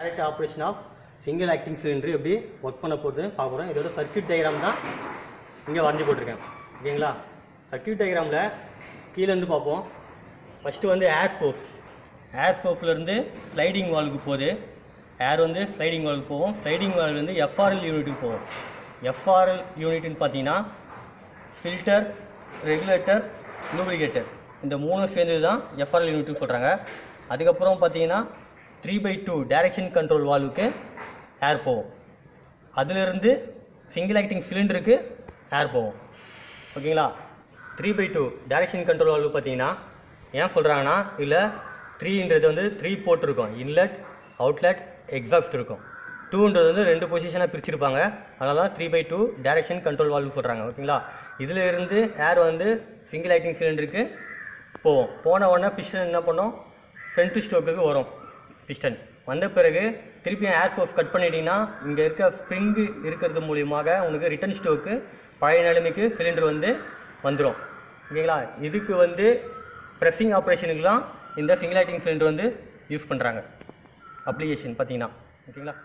direct operation of single acting cylinder எப்படி work பண்ண போகுதுன்னு பார்க்க போகிறோம் இதோட சர்க்யூட் டயக்ராம் தான் இங்கே வரைஞ்சி போட்டிருக்கேன் ஓகேங்களா சர்க்யூட் டயக்ராமில் கீழேருந்து பார்ப்போம் ஃபஸ்ட்டு வந்து ஏர் சோர்ஸ் ஏர் சோர்ஸ்லேருந்து ஸ்லைடிங் வால்வுக்கு போகுது ஏர் வந்து ஸ்லைடிங் வால்வுக்கு போகும் ஸ்லைடிங் வால்வு வந்து எஃப்ஆர்எல் யூனிட்டுக்கு போகும் எஃப்ஆர்எல் யூனிட்னு பார்த்தீங்கன்னா ஃபில்டர் ரெகுலேட்டர் லூப்ரிகேட்டர் இந்த மூணும் சேர்ந்தது தான் எஃப்ஆர்எல் யூனிட் சொல்கிறாங்க அதுக்கப்புறம் பார்த்தீங்கன்னா three by two direction control வால்வுக்கு ஏர் போகும் அதிலிருந்து சிங்கிள் ஆக்டிங் சிலிண்டருக்கு ஏர் போகும் ஓகேங்களா three by two direction control valve பார்த்தீங்கன்னா ஏன் சொல்கிறாங்கன்னா இதில் த்ரீன்றது வந்து த்ரீ போர்ட் இருக்கும் இன்லெட் அவுட்லெட் எக்ஸாஸ்ட் இருக்கும் டூன்றது வந்து ரெண்டு பொசிஷனாக பிரிச்சிருப்பாங்க அதனால தான் three by two direction control valve சொல்கிறாங்க ஓகேங்களா இதில் இருந்து ஏர் வந்து சிங்கிள் ஆக்டிங் சிலிண்டருக்கு போவோம் போன உடனே பிஸ்டன் என்ன பண்ணும் ஃப்ரண்ட் ஸ்டோக்குக்கு வரும் பிஸ்டன் வந்த பிறகு திருப்பியும் ஏர் ஃபோர்ஸ் கட் பண்ணிட்டீங்கன்னா இங்கே இருக்க ஸ்ப்ரிங்கு இருக்கிறது மூலியமாக உனக்கு ரிட்டர்ன் ஸ்டோக்கு பழைய நிலைமைக்கு சிலிண்டர் வந்து வந்துடும் ஓகேங்களா இதுக்கு வந்து ப்ரெஸ்ஸிங் ஆப்ரேஷனுக்குலாம் இந்த சிங்கிள் ஆக்டிங் சிலிண்டர் வந்து யூஸ் பண்ணுறாங்க அப்ளிகேஷன் பார்த்தீங்கன்னா ஓகேங்களா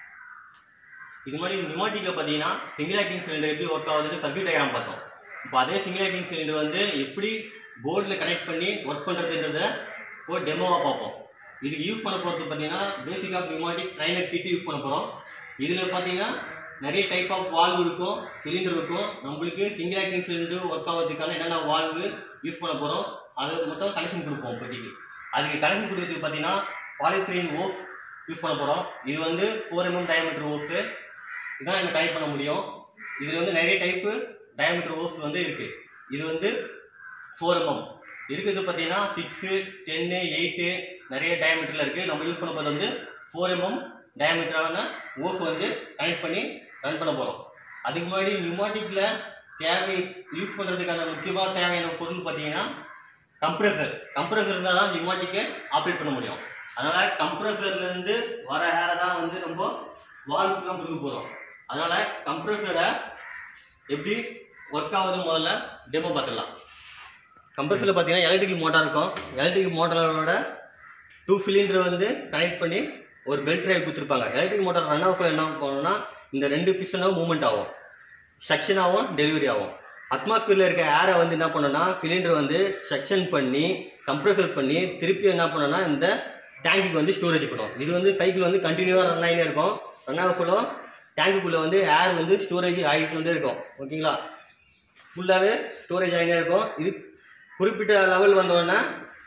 இது மாதிரி நிமோட்டிக்கில் பார்த்தீங்கன்னா சிங்கிள் ஆக்டிங் சிலிண்டர் எப்படி ஒர்க் ஆகுதுன்னு சர்க்யூட் டயக்ராம் பார்த்தோம் இப்போ அதே சிங்கிள் ஆக்டிங் சிலிண்டர் வந்து எப்படி போர்டில் கனெக்ட் பண்ணி ஒர்க் பண்ணுறதுன்றத ஒரு டெமோவாக பார்ப்போம் இதுக்கு யூஸ் பண்ண போகிறது பார்த்தீங்கன்னா பேசிக்காக நிமோட்டிக் ட்ரைனர் கிட்டு யூஸ் பண்ண போகிறோம் இதில் பார்த்தீங்கன்னா நிறைய டைப் ஆஃப் வால்வு இருக்கும் சிலிண்டர் இருக்கும் நம்மளுக்கு சிங்கிள் ஆக்டிங் சிலிண்டர் ஒர்க் ஆகிறதுக்கான என்னென்ன வால்வு யூஸ் பண்ண போகிறோம் அதை மட்டும் கனெக்ஷன் கொடுப்போம் இப்போதைக்கு அதுக்கு கனெக்ஷன் கொடுக்கறதுக்கு பார்த்தீங்கன்னா பாலித்ரீன் ஓஸ் யூஸ் பண்ண போகிறோம் இது வந்து ஃபோர் எம்எம் டயமீட்டர் ஓஸு இதான் இதில் கனெக்ட் பண்ண முடியும் இதில் வந்து நிறைய டைப்பு டயமீட்டர் ஓஸ் வந்து இருக்குது இது வந்து ஃபோர் எம்எம் இருக்கிறது பார்த்தீங்கன்னா சிக்ஸு டென்னு எயிட்டு நிறைய டயமீட்டரில் இருக்குது நம்ம யூஸ் பண்ண போது வந்து ஃபோர் எம்எம் டயமீட்டரான ஓஸ் வந்து கனெக்ட் பண்ணி ரன் பண்ண போகிறோம் அதுக்கு முன்னாடி நியூமாட்டிக்கில் தேவை யூஸ் பண்ணுறதுக்கான முக்கியமாக தேவையான பொருள் பார்த்தீங்கன்னா கம்ப்ரெசர் கம்ப்ரெசர் இருந்தால் தான் நியூமாட்டிக்கை ஆப்ரேட் பண்ண முடியும் அதனால் கம்ப்ரெசர்லேருந்து வர ஏரை தான் வந்து நம்ம வால்வுக்கு தான் கொடுக்க போகிறோம் அதனால் கம்ப்ரெசரை எப்படி ஒர்க் ஆகுது முதல்ல டெமோ பார்த்துடலாம் கம்ப்ரெசரில் பார்த்தீங்கன்னா எலக்ட்ரிக்கல் மோட்டார் இருக்கும் எலக்ட்ரிக்கல் மோட்டாரோட டூ சிலிண்டர் வந்து கனெக்ட் பண்ணி ஒரு பெல்ட் டிரைவ் கொடுத்துருப்பாங்க எலக்ட்ரிக் மோட்டார் ரன் ஆஃப் என்ன பண்ணணும்னா இந்த ரெண்டு பிஸ்டனும் மூவ்மெண்ட் ஆகும் செக்ஷன் ஆகும் டெலிவரி ஆகும் அட்மாஸ்பியரில் இருக்க ஏரை வந்து என்ன பண்ணோன்னா சிலிண்டர் வந்து செக்ஷன் பண்ணி கம்ப்ரெசர் பண்ணி திருப்பி என்ன பண்ணோன்னா இந்த டேங்குக்கு வந்து ஸ்டோரேஜ் பண்ணும் இது வந்து சைக்கிள் வந்து கண்டினியூவாக ரன் ஆகினே இருக்கும் ரன் ஆக ஃபுல்லும் டேங்குக்குள்ளே வந்து ஏர் வந்து ஸ்டோரேஜ் ஆகிட்டு வந்து இருக்கும் ஓகேங்களா ஃபுல்லாகவே ஸ்டோரேஜ் ஆகினே இருக்கும் இது குறிப்பிட்ட லெவல் வந்தோடனே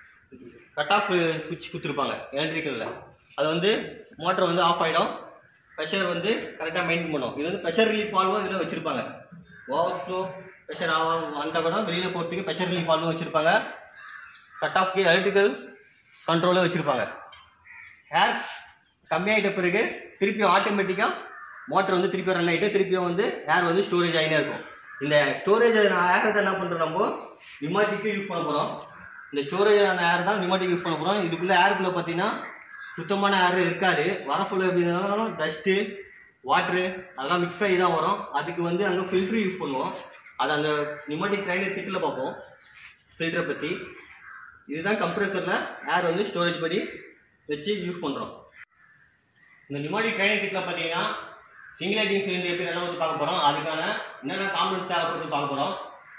கட் ஆஃப் சுவிட்ச் கொடுத்துருப்பாங்க எலக்ட்ரிக்கலில் அது வந்து மோட்டர் வந்து ஆஃப் ஆகிடும் ப்ரெஷர் வந்து கரெக்டாக மெயின்டைன் பண்ணும் இது வந்து ப்ரெஷர் ரிலீஃப் வால்வும் இதில் வச்சுருப்பாங்க ஓவர் ஃப்ளோ ப்ரெஷர் ஆகும் வந்தால் கூட வெளியில் போகிறதுக்கு ப்ரெஷர் ரிலீஃப் வால்வும் வச்சுருப்பாங்க கட் ஆஃப்க்கு எலக்ட்ரிக்கல் கண்ட்ரோலும் வச்சுருப்பாங்க ஏர் கம்மியாகிட்ட பிறகு திருப்பியும் ஆட்டோமேட்டிக்காக மோட்டர் வந்து திருப்பி ரன் ஆகிட்டு திருப்பியும் வந்து ஏர் வந்து ஸ்டோரேஜ் ஆகினே இருக்கும் இந்த ஸ்டோரேஜ் ஏரத்தை என்ன பண்ணுறோம் நம்ம நிமாட்டிக்கு யூஸ் பண்ண போகிறோம் இந்த ஸ்டோரேஜான ஏர் தான் நிமாட்டிக் யூஸ் பண்ண போகிறோம் இதுக்குள்ளே ஏருக்குள்ளே பார்த்தீங்கன்னா சுத்தமான ஏர் இருக்காது வர சொல்ல எப்படி இருந்தாலும் டஸ்ட்டு வாட்ரு அதெல்லாம் மிக்ஸ் ஆகி தான் வரும் அதுக்கு வந்து அங்கே ஃபில்ட்ரு யூஸ் பண்ணுவோம் அது அந்த நிமாட்டிக் ட்ரைனர் கிட்டில் பார்ப்போம் ஃபில்டரை பற்றி இதுதான் கம்ப்ரெசரில் ஏர் வந்து ஸ்டோரேஜ் படி வச்சு யூஸ் பண்ணுறோம் இந்த நிமாட்டிக் ட்ரைனர் கிட்டில் பார்த்தீங்கன்னா சிங்கிள் ஐட்டிங் சிலிண்டர் எப்படி ரன் வந்து பார்க்க போகிறோம் அதுக்கான என்னென்ன காம்பனண்ட் தேவைப்படுறது பார்க்க போகிறோம்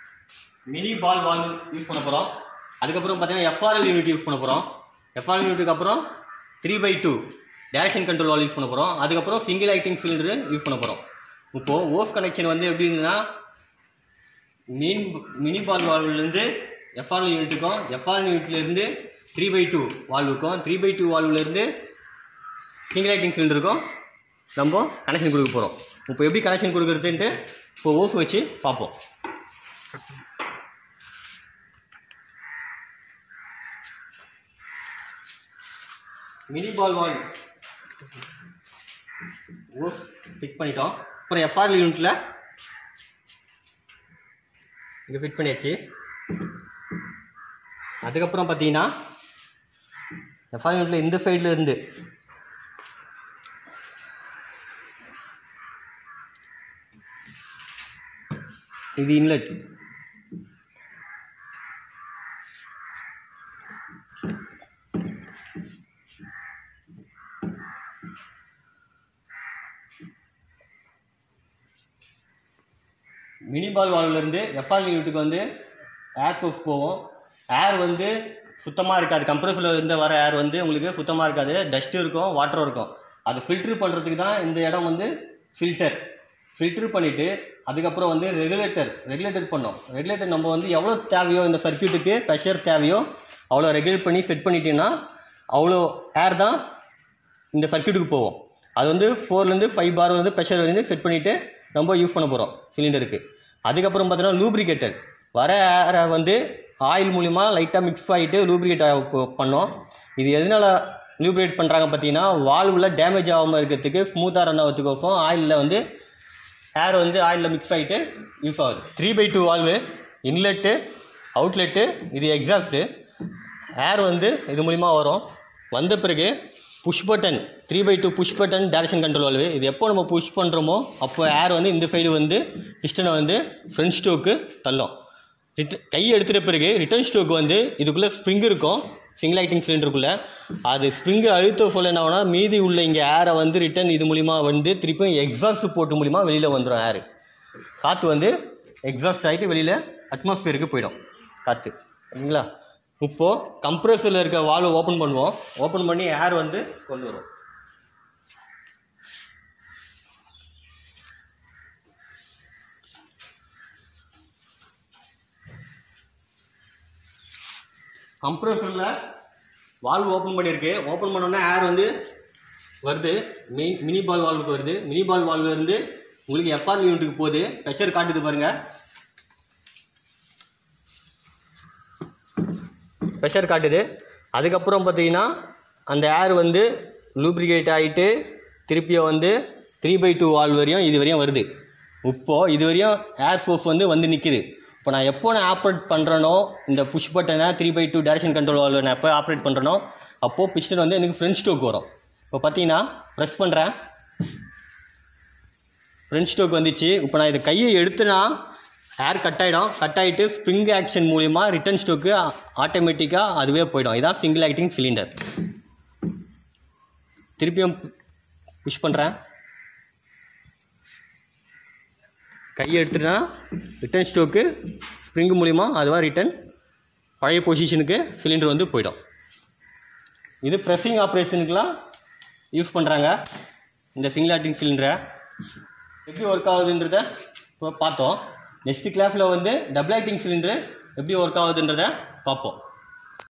மினி பால் வால்வு யூஸ் பண்ண போகிறோம் அதுக்கப்புறம் பார்த்தீங்கன்னா எஃப்ஆர்எல் யூனிட் யூஸ் பண்ண போகிறோம் எஃப்ஆர்எல் யூனிட்டுக்கு அப்புறம் three by two direction control valve use பண்ண போகிறோம் அதுக்கப்புறம் சிங்கிள் ஐட்டிங் சிலிண்டரு யூஸ் பண்ண போகிறோம் இப்போது ஓஸ் கனெக்ஷன் வந்து எப்படி இருந்ததுன்னா மீன் மினி பால் வால்வுலேருந்து எஃப்ஆர்எல் யூனிட்டுக்கும் எஃப்ஆர்எல் யூனிட்லேருந்து த்ரீ பை டூ வால்வுக்கும் த்ரீ பை டூ வால்வுலேருந்து சிங்கிள் ஐட்டிங் சிலிண்டருக்கும் நம்ம கனெக்ஷன் கொடுக்க போகிறோம் இப்போ எப்படி கனெக்ஷன் கொடுக்குறதுன்ட்டு இப்போ ஓஸ் வச்சு பார்ப்போம் mini ball valve hose fit பண்ணிட்டோம் அப்புறம் எஃப்ஆர் யூனிட்டில் இங்கே ஃபிட் பண்ணியாச்சு அதுக்கப்புறம் பார்த்தீங்கன்னா எஃப்ஆர் யூனிட்டில் இந்த சைடில் இருந்து இது இன்லெட் மினி பால் வால்வ்லேருந்து எஃப்ஆர் யூனிட்டுக்கு வந்து ஏர் ஃபோர்ஸ் போகும் ஏர் வந்து சுத்தமாக இருக்காது கம்ப்ரஸரில் இருந்து வர ஏர் வந்து உங்களுக்கு சுத்தமாக இருக்காது டஸ்ட்டும் இருக்கும் வாட்டரும் இருக்கும் அது ஃபில்ட்ரு பண்ணுறதுக்கு தான் இந்த இடம் வந்து ஃபில்டர் ஃபில்ட்ரு பண்ணிவிட்டு அதுக்கப்புறம் வந்து ரெகுலேட்டர் ரெகுலேட்டர் பண்ணோம் ரெகுலேட்டர் நம்ம வந்து எவ்வளோ தேவையோ இந்த சர்க்யூட்டுக்கு ப்ரெஷர் தேவையோ அவ்வளோ ரெகுலேட் பண்ணி செட் பண்ணிட்டீங்கன்னா அவ்வளோ ஏர் தான் இந்த சர்க்யூட்டுக்கு போகும் அது வந்து ஃபோர்லேருந்து ஃபைவ் பார் வந்து ப்ரெஷர் வந்து செட் பண்ணிவிட்டு நம்ம யூஸ் பண்ண போகிறோம் சிலிண்டருக்கு அதுக்கப்புறம் பார்த்தீங்கன்னா லூப்ரிகேட்டர் வர ஏரை வந்து ஆயில் மூலிமா லைட்டாக மிக்ஸ் ஆகிட்டு லூப்ரிகேட் பண்ணோம் இது எதனால் லூப்ரிகேட் பண்ணுறாங்க பார்த்தீங்கன்னா வால்வில் டேமேஜ் ஆகாமல் இருக்கிறதுக்கு ஸ்மூத்தாக ரன் ஆகிறதுக்கோசம் ஆயிலில் வந்து ஏர் வந்து ஆயிலில் மிக்ஸ் ஆகிட்டு யூஸ் ஆகுது three by two valve inlet outlet இது எக்ஸாஸ்ட்டு ஏர் வந்து இது மூலிமா வரும் வந்த பிறகு push button three by two push button direction control valve இது எப்போ நம்ம புஷ் பண்ணுறோமோ அப்போ ஏர் வந்து இந்த சைடு வந்து பிஸ்டனை வந்து ஃப்ரண்ட் ஸ்டோக்கு தள்ளும் ரிட் கை எடுத்துகிட்ட பிறகு ரிட்டர்ன் ஸ்டோக் வந்து இதுக்குள்ளே ஸ்ப்ரிங் இருக்கும் சிங்கிள் ஆக்டிங் சிலிண்டருக்குள்ளே அது ஸ்ப்ரிங்கை அழுத்த சொல்ல என்ன ஆகும்னா மீதி உள்ள இங்கே ஏரை வந்து ரிட்டர்ன் இது மூலிமா வந்து திருப்பியும் எக்ஸாஸ்ட் போட்டு மூலிமா வெளியில் வந்துடும் ஏர் காற்று வந்து எக்ஸாஸ்ட் ஆகிட்டு வெளியில் அட்மாஸ்பியருக்கு போயிடும் காற்று சரிங்களா இப்போது கம்ப்ரஸரில் இருக்க வால்வை ஓப்பன் பண்ணுவோம் ஓப்பன் பண்ணி ஏர் வந்து கொண்டு வரும் கம்ப்ரஸரில் வால்வு ஓப்பன் பண்ணியிருக்கு ஓப்பன் பண்ணோன்னே ஏர் வந்து வருது மெயின் மினி பால் வால்வுக்கு வருது மினி பால் வால்வு இருந்து உங்களுக்கு எஃப்ஆர் யூனிட்டுக்கு போகுது ப்ரெஷர் காட்டுது பாருங்கள் ப்ரெஷர் காட்டுது அதுக்கப்புறம் பார்த்தீங்கன்னா அந்த ஏர் வந்து லூப்ரிகேட் ஆகிட்டு திருப்பியும் வந்து த்ரீ பை டூ வால் வரையும் இது வரையும் வருது இப்போது இது வரையும் ஏர் ஃபோர்ஸ் வந்து வந்து நிற்கிது இப்போ நான் எப்போ நான் ஆப்ரேட் பண்ணுறனோ இந்த புஷ் பட்டனை three by two direction control valve நான் எப்போ ஆப்ரேட் பண்ணுறனோ அப்போது பிஸ்டன் வந்து எனக்கு ஃப்ரண்ட் ஸ்டோக் வரும் இப்போ பார்த்தீங்கன்னா ப்ரெஸ் பண்ணுறேன் ஃப்ரண்ட் ஸ்டோக் வந்துச்சு இப்போ நான் இது கையை எடுத்துனா ஏர் கட் ஆகிடும் கட் ஆகிட்டு ஸ்ப்ரிங் ஆக்ஷன் மூலிமா ரிட்டர்ன் ஸ்டோக்கு ஆட்டோமேட்டிக்காக அதுவே போயிடும் இதான் சிங்கிள் ஆக்டிங் சிலிண்டர் திருப்பியும் புஷ் பண்ணுறேன் கையை எடுத்துட்டா ரிட்டர்ன் ஸ்டோக்கு ஸ்ப்ரிங் மூலிமா அதுவாக ரிட்டர்ன் பழைய பொசிஷனுக்கு சிலிண்டர் வந்து போயிடும் இது ப்ரெஸ்ஸிங் ஆப்ரேஷனுக்கெலாம் யூஸ் பண்ணுறாங்க இந்த சிங்கிள் ஆக்டிங் சிலிண்டரை எப்படி ஒர்க் ஆகுதுன்றத இப்போ பார்த்தோம் நெக்ஸ்ட் கிளாஸில் வந்து டபுள் ஆக்டிங் சிலிண்டரு எப்படி ஒர்க் ஆகுதுன்றத பார்ப்போம்